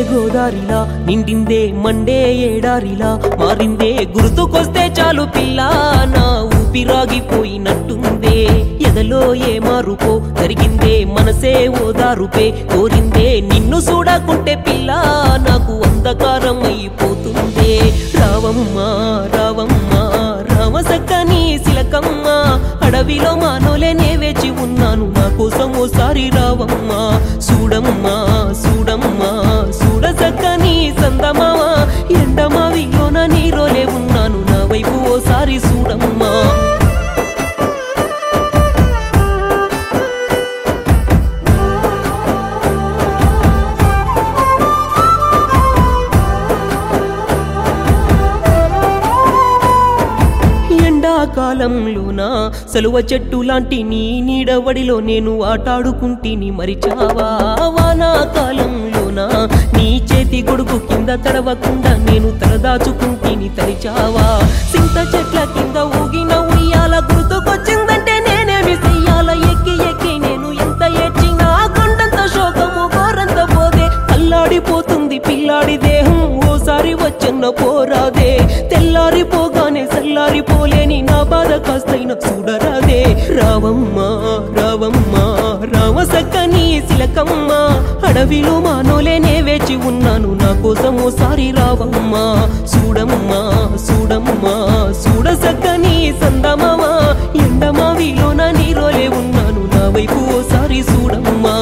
గోదారిలా నిండిందే Monday ఏడారిలా మారిందే గుర్తుకొస్తే చాలు పిల్ల నా ఊపిరాగిపోయినట్టుందే ఎదలో ఏ మారుపో జరిగిందే మనసే ఓదారుపే కోరిందే నిన్ను చూడకుంటే పిల్ల నాకు అంధకారం అయిపోతుందే రావమ్మా రావమ్మా రామసక్కని శిలకమ్మ అడవిలో మానోలేనే వేచి ఉన్నాను నా కోసం ఓసారి రావమ్మా చూడమ్మా చూడమ్మా చూడసక్కని సందమావా ఎండమావిలోన నీరోలే ఉన్నాను నా వైపు ఓసారి చూడమ్మా ఎండాకాలంలోన సలువ చెట్టు లాంటి నీ నీడవడిలో నేను ఆటాడుకుంటిని మరిచావా వానాకాలంలోన నీ చేతి గొడుగు కింద తడవకుండా నేను తలదాచుకుంటిని తరిచావా సింత చెట్ల కింద ఊగిన ఉయ్యాల గుర్తుకొచ్చిందంటే నేనేమి చెయ్యాల ఎక్కి ఎక్కి నేను ఎంత ఏడ్చినా కొండంత శోకము గోరంత పోదే అల్లాడిపోతుంది పిల్లాడి దేహం ఓసారి వచ్చన్న పోరాదే తెల్లారిపోగానే సల్లారిపోలేని నా బాధ కాస్తైన చూడరాదే రావమ్మా రావమ్మా రామసక్కని శిలకమ్మ అడవిలో మానోలేనే వేచి ఉన్నాను నా కోసం ఓసారి రావమ్మా చూడమ్మా చూడమ్మా చూడసక్కని సందమావా ఎండమావిలోన నీరోలే ఉన్నాను నా వైపు ఓసారి చూడమ్మా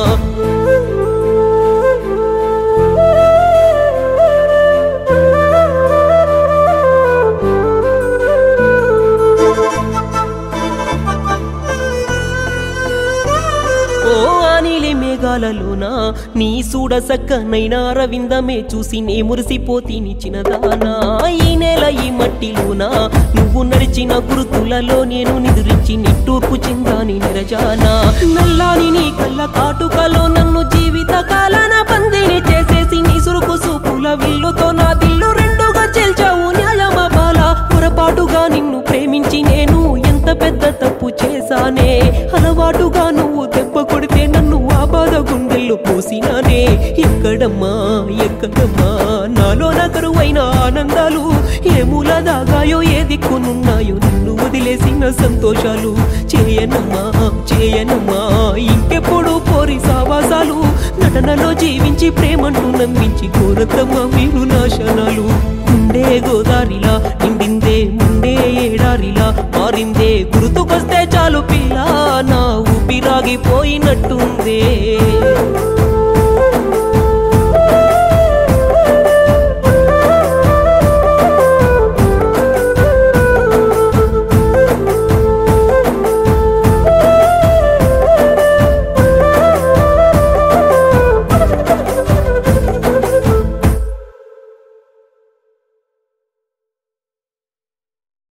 ఓ ఆనిలి మేఘాలలోన నీ సూడ సక్కనైనా రవిందమే చూసి నే మురిసిపోతీని చిన్నదానా ఈ నేల ఈ మట్టిలోన నువ్వు నడిచిన గుర్తులలో నేను నిదురించి నిట్టూర్పు చిందాని నిరజానా నల్లాని నీ కళ్ళ కాటుకలో నన్ను జీవిత కాలాన పందిని చేసేసి నీ సురుకు సూపుల విల్లుతో నా దిల్లు రెండుగా చెల్చావు న్యాయమ బాల పొరపాటుగా నిన్ను ప్రేమించి నేను ఎంత పెద్ద తప్పు చేశానే అలవాటుగా నువ్వు దెబ్బ కొడితే నన్ను ఆ బాధ గుండెల్లో పోసినానే ఎక్కడమ్మా ఎక్కడమ్మా నాలో నగరువైన ఆనందాలు ఏ మూల దాగాయో ఏ దిక్కునున్నాయో నిన్ను వదిలేసిన సంతోషాలు చేయనమ్మా చేయనమ్మా ఇంకెప్పుడు పోరి సావాసాలు నటనలో జీవించి ప్రేమంటూ నమ్మించి కోరతమ్మా మీరు నాశనాలు ఉండే గోదారిలా నిండిందే ముండే ఏడారిలా మారిందే గుర్తుకొస్తే చాలు పిల్ల నా ఊపిరాగిపోయినట్టుందే